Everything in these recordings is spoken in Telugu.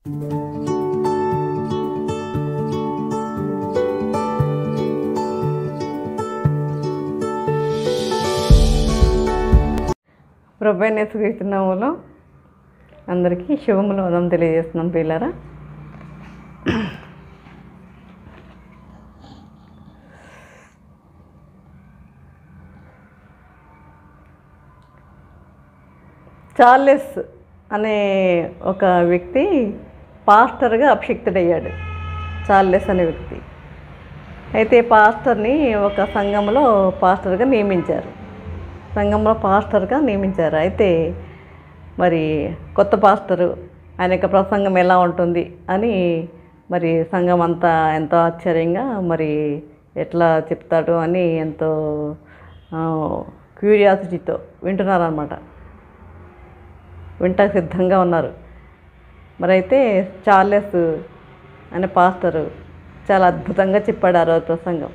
ప్రభైన యేసుక్రీస్తునామములో అందరికీ శుభములు ఉదయం తెలియజేస్తున్నాం పిల్లరా చార్లెస్ అనే ఒక వ్యక్తి పాస్టర్గా అభిషిక్తుడయ్యాడు చార్లెస్ అనే వ్యక్తి అయితే పాస్టర్ని ఒక సంఘంలో పాస్టర్గా నియమించారు సంఘంలో పాస్టర్గా నియమించారు అయితే మరి కొత్త పాస్టరు ఆయన యొక్క ప్రసంగం ఎలా ఉంటుంది అని మరి సంఘం అంతా ఎంతో ఆశ్చర్యంగా మరి ఎట్లా చెప్తాడు అని ఎంతో క్యూరియాసిటీతో వింటున్నారనమాట వింటాకు సిద్ధంగా ఉన్నారు మరి అయితే చార్లెస్ అనే పాస్టరు చాలా అద్భుతంగా చెప్పాడు ఆ రోజు ప్రసంగం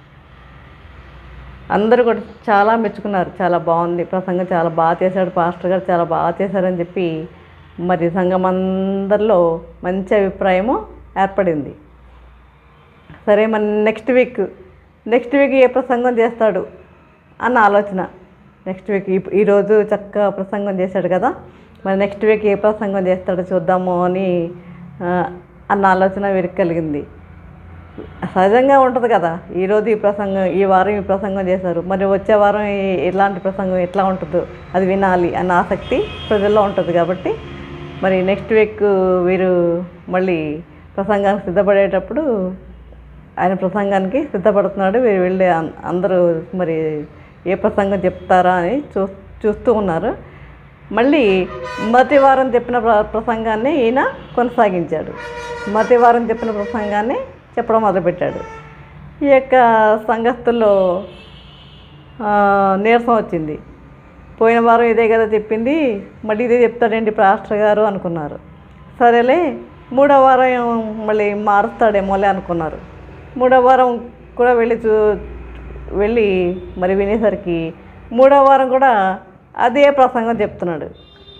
అందరూ కూడా చాలా మెచ్చుకున్నారు చాలా బాగుంది ప్రసంగం చాలా బాగా చేశాడు పాస్టర్ గారు చాలా బాగా చేశారని చెప్పి మరి సంఘం అందరిలో మంచి అభిప్రాయము ఏర్పడింది సరే మన నెక్స్ట్ వీక్ నెక్స్ట్ వీక్ ఏ ప్రసంగం చేస్తాడు అన్న ఆలోచన నెక్స్ట్ వీక్ ఈ- ఈరోజు చక్కగా ప్రసంగం చేశాడు కదా మరి నెక్స్ట్ వీక్ ఏ ప్రసంగం చేస్తాడో చూద్దాము అని ఆ, అన్న ఆలోచన వీరికి కలిగింది సహజంగా ఉంటుంది కదా ఈరోజు ఈ ప్రసంగం ఈ వారం ఈ ప్రసంగం చేశారు మరి వచ్చే వారం ఈ- ఇలాంటి ప్రసంగం ఎట్లా ఉంటుందో అది వినాలి అన్న ఆసక్తి ప్రజల్లో ఉంటుంది కాబట్టి మరి నెక్స్ట్ వీక్ వీరు మళ్ళీ ప్రసంగానికి సిద్ధపడేటప్పుడు ఆయన ప్రసంగానికి సిద్ధపడుతున్నాడు వీరు వెళ్ళి అం- అందరూ మరి ఏ ప్రసంగం చెప్తారా అని చూ చూస్తూ ఉన్నారు మళ్ళీ మొదటి వారం చెప్పిన ప్ర ప్రసంగాన్ని ఈయన కొనసాగించాడు మొదటి వారం చెప్పిన ప్రసంగాన్ని చెప్పడం మొదలుపెట్టాడు ఈ యొక్క సంఘస్థుల్లో ఆ, నీరసం వచ్చింది పోయిన వారం ఇదే కదా చెప్పింది మళ్ళీ ఇదే చెప్తాడేంటి పాస్టర్ గారు అనుకున్నారు సరేలే మూడో వారం మళ్ళీ మారుస్తాడేమోలే అనుకున్నారు మూడో వారం కూడా వెళ్ళి చూ వెళ్ళి మరి వినేసరికి మూడో వారం కూడా అదే ప్రసంగం చెప్తున్నాడు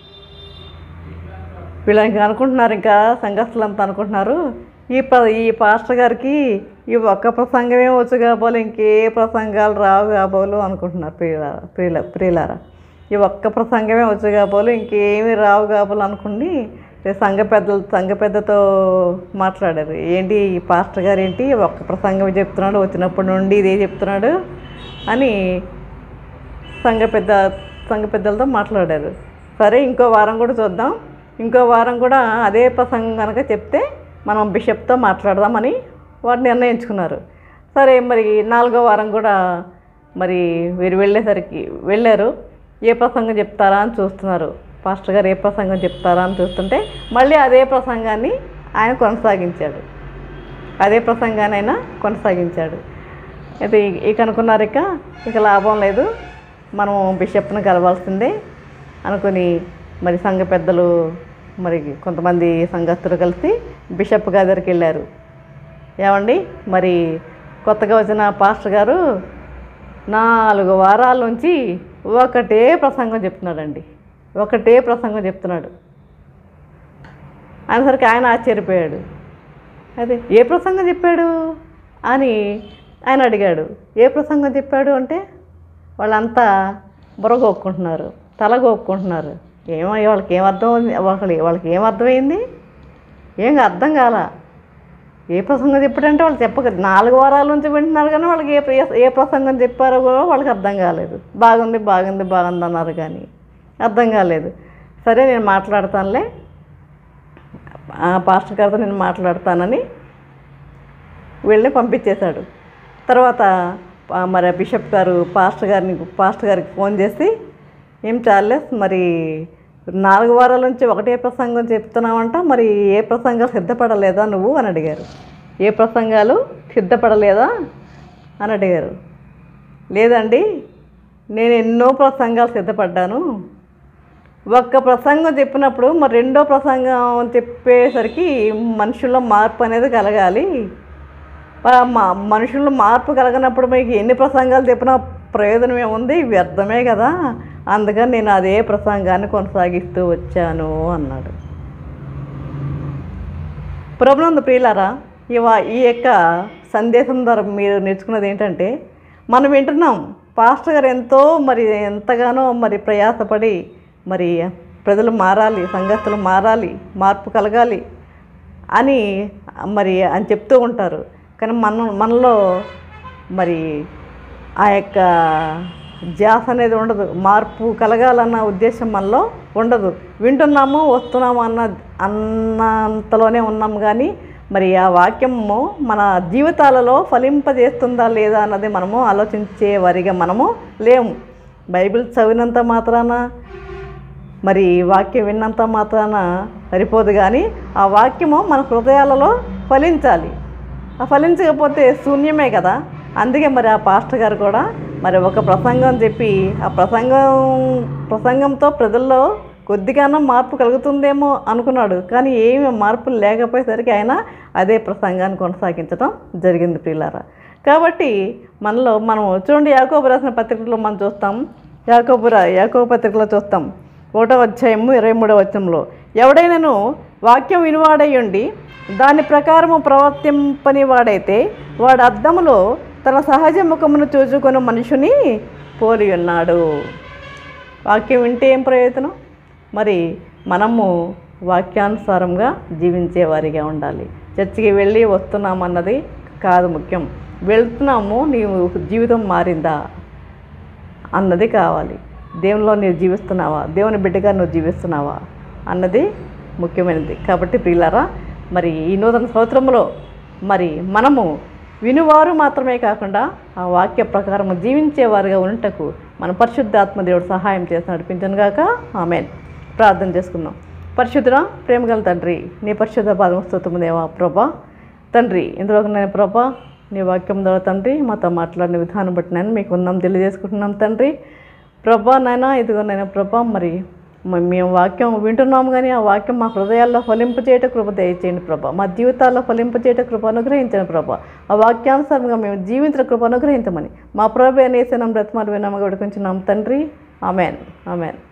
వీళ్ళు ఇంకా అనుకుంటున్నారు ఇంకా సంఘస్థులంతా అనుకుంటున్నారు ఈ ప్ర ఈ పాస్టర్ గారికి ఈ ఒక్క ప్రసంగమే వచ్చు కాబోలు ఇంకే ప్రసంగాలు రావు కాబోలు అనుకుంటున్నారు ప్రియులారా ప్రియుల ప్రియులారా ఈ ఒక్క ప్రసంగమే వచ్చు కాబోలు ఇంకేమీ రావు కాబోలు అనుకుని రేపు సంఘ పెద్దలు సంఘ పెద్దతో మాట్లాడారు ఏంటి ఈ పాస్టర్ గారు ఏంటి ఒక్క ప్రసంగం చెప్తున్నాడు వచ్చినప్పటి నుండి ఇదే చెప్తున్నాడు అని సంఘ పెద్ద సంఘ పెద్దలతో మాట్లాడారు సరే ఇంకో వారం కూడా చూద్దాం ఇంకో వారం కూడా అదే ప్రసంగం కనుక చెప్తే మనం బిషప్తో మాట్లాడదామని వారు నిర్ణయించుకున్నారు సరే మరి నాలుగో వారం కూడా మరి వీరు వెళ్ళేసరికి వెళ్ళారు ఏ ప్రసంగం చెప్తారా అని చూస్తున్నారు పాస్టర్ గారు ఏ ప్రసంగం చెప్తారా అని చూస్తుంటే మళ్ళీ అదే ప్రసంగాన్ని ఆయన కొనసాగించాడు అదే ప్రసంగాన్ని ఆయన కొనసాగించాడు అయితే ఇ- ఇక అనుకున్నారు ఇక ఇక లాభం లేదు మనం బిషప్ను కలవాల్సిందే అనుకుని మరి సంఘ పెద్దలు మరి కొంతమంది సంఘస్థులు కలిసి బిషప్ గారి దగ్గరికి వెళ్ళారు ఏమండి మరి కొత్తగా వచ్చిన పాస్టర్ గారు నాలుగు వారాల నుంచి ఒకటే ప్రసంగం చెప్తున్నాడండి ఒకటే ప్రసంగం చెప్తున్నాడు అనేసరికి ఆయన ఆశ్చర్యపోయాడు అదే ఏ ప్రసంగం చెప్పాడు అని ఆయన అడిగాడు ఏ ప్రసంగం చెప్పాడు అంటే వాళ్ళంతా బుర్ర గోక్కుంటున్నారు తల గోక్కుంటున్నారు ఏమో వాళ్ళకి ఏం అర్థం ఉంది వాళ్ళకి వాళ్ళకి ఏం అర్థమైంది ఏం అర్థం కాల ఏ ప్రసంగం చెప్పాడంటే వాళ్ళు చెప్పక నాలుగు వారాల నుంచి వింటున్నారు కానీ వాళ్ళకి ఏ ప్ర- ఏ ప్రసంగం చెప్పారో కూడా వాళ్ళకి అర్థం కాలేదు బాగుంది బాగుంది బాగుంది అన్నారు కానీ అర్థం కాలేదు సరే నేను మాట్లాడతానులే ఆ పాస్టర్ గారితో నేను మాట్లాడతానని వెళ్ళి పంపించేశాడు తర్వాత ఆ, మరి ఆ బిషప్ గారు పాస్టర్ గారిని పాస్టర్ గారికి ఫోన్ చేసి ఏం చార్లెస్ మరి నాలుగు వారాల నుంచి ఒకటే ప్రసంగం చెప్తున్నావంట మరి ఏ ప్రసంగాలు సిద్ధపడలేదా నువ్వు అని అడిగారు ఏ ప్రసంగాలు సిద్ధపడలేదా అని అడిగారు లేదండి నేను ఎన్నో ప్రసంగాలు సిద్ధపడ్డాను ఒక్క ప్రసంగం చెప్పినప్పుడు మరి రెండో ప్రసంగం చెప్పేసరికి మనుషుల్లో మార్పు అనేది కలగాలి ప- మా- మనుషుల్లో మార్పు కలగనప్పుడు మీకు ఎన్ని ప్రసంగాలు చెప్పినా ప్రయోజనం ఏముంది వ్యర్థమే కదా అందుకని నేను అదే ప్రసంగాన్ని కొనసాగిస్తూ వచ్చాను అన్నాడు ప్రభునందు ప్రియులారా ఇవా ఈ యొక్క సందేశం ద్వారా మీరు నేర్చుకున్నది ఏంటంటే మనం వింటున్నాం పాస్టర్ గారు ఎంతో మరి ఎంతగానో మరి ప్రయాసపడి మరి ప్రజలు మారాలి సంఘస్థులు మారాలి మార్పు కలగాలి అని మరి అని చెప్తూ ఉంటారు కానీ మన మనలో మరి ఆ యొక్క ధ్యాస అనేది ఉండదు మార్పు కలగాలన్న ఉద్దేశం మనలో ఉండదు వింటున్నాము వస్తున్నాము అన్న అన్నంతలోనే ఉన్నాం కానీ మరి ఆ వాక్యము మన జీవితాలలో ఫలింపజేస్తుందా లేదా అన్నది మనము ఆలోచించే వారిగా మనము లేము బైబిల్ చదివినంత మాత్రాన మరి వాక్యం విన్నంత మాత్రాన సరిపోదు కానీ ఆ వాక్యము మన హృదయాలలో ఫలించాలి ఆ ఫలించకపోతే శూన్యమే కదా అందుకే మరి ఆ పాస్టర్ గారు కూడా మరి ఒక ప్రసంగం చెప్పి ఆ ప్రసంగం ప్రసంగంతో ప్రజల్లో కొద్దిగానో మార్పు కలుగుతుందేమో అనుకున్నాడు కానీ ఏమి మార్పులు లేకపోయేసరికి ఆయన అదే ప్రసంగాన్ని కొనసాగించడం జరిగింది ప్రియులారా కాబట్టి మనలో మనం చూడండి యాకోబు రాసిన పత్రికలో మనం చూస్తాం యాకోబు రా యాకోబు పత్రికలో చూస్తాం ఒకటో అధ్యాయము ఇరవై మూడో వచనంలో ఎవడైనాను వాక్యం వినివాడై ఉండి దాని ప్రకారము ప్రవర్తింపని వాడైతే వాడు అద్దములో తన సహజ ముఖమును చూచుకొని మనుషుని పోలి ఉన్నాడు వాక్యం వింటే ఏం ప్రయోజనం మరి మనము వాక్యానుసారంగా జీవించే వారిగా ఉండాలి చర్చికి వెళ్ళి వస్తున్నామన్నది కాదు ముఖ్యం వెళ్తున్నాము నీవు జీవితం మారిందా అన్నది కావాలి దేవునిలో నీవు జీవిస్తున్నావా దేవుని బిడ్డగా నువ్వు జీవిస్తున్నావా అన్నది ముఖ్యమైనది కాబట్టి ప్రియులారా మరి ఈ నూతన సంవత్సరంలో మరి మనము వినువారు మాత్రమే కాకుండా ఆ వాక్య ప్రకారం జీవించేవారుగా ఉంటకు మన పరిశుద్ధాత్మ దేవుడు సహాయం చేసి నడిపించను గాక ఆమెన్ ప్రార్థన చేసుకుందాం పరిశుద్ధుడా ప్రేమగల తండ్రి నీ పరిశుద్ధ పాదమస్తోత్రము దేవా ప్రభా తండ్రి ఇందులో నేను ప్రభా నీ వాక్యం ద్వారా తండ్రి మాతో మాట్లాడిన విధానం బట్టి నేను మీకు ఉన్నాం తెలియజేసుకుంటున్నాం తండ్రి ప్రభా నాయన ఇదిగో నేను ప్రభా మరి మ- మేము వాక్యం వింటున్నాము కానీ ఆ వాక్యం మా హృదయాల్లో ఫలింపచేయట కృప దయచేయండి ప్రభా మా జీవితాల్లో ఫలింపచేయట కృప అనుగ్రహించండి ప్రభా ఆ వాక్యానుసారంగా మేము జీవించిన కృప అనుగ్రహించమని మా ప్రభు అనేసి నమ్మ బ్రతమాలు వినామగా విడుకుంటున్నాం తండ్రి ఆమెన్ ఆమెన్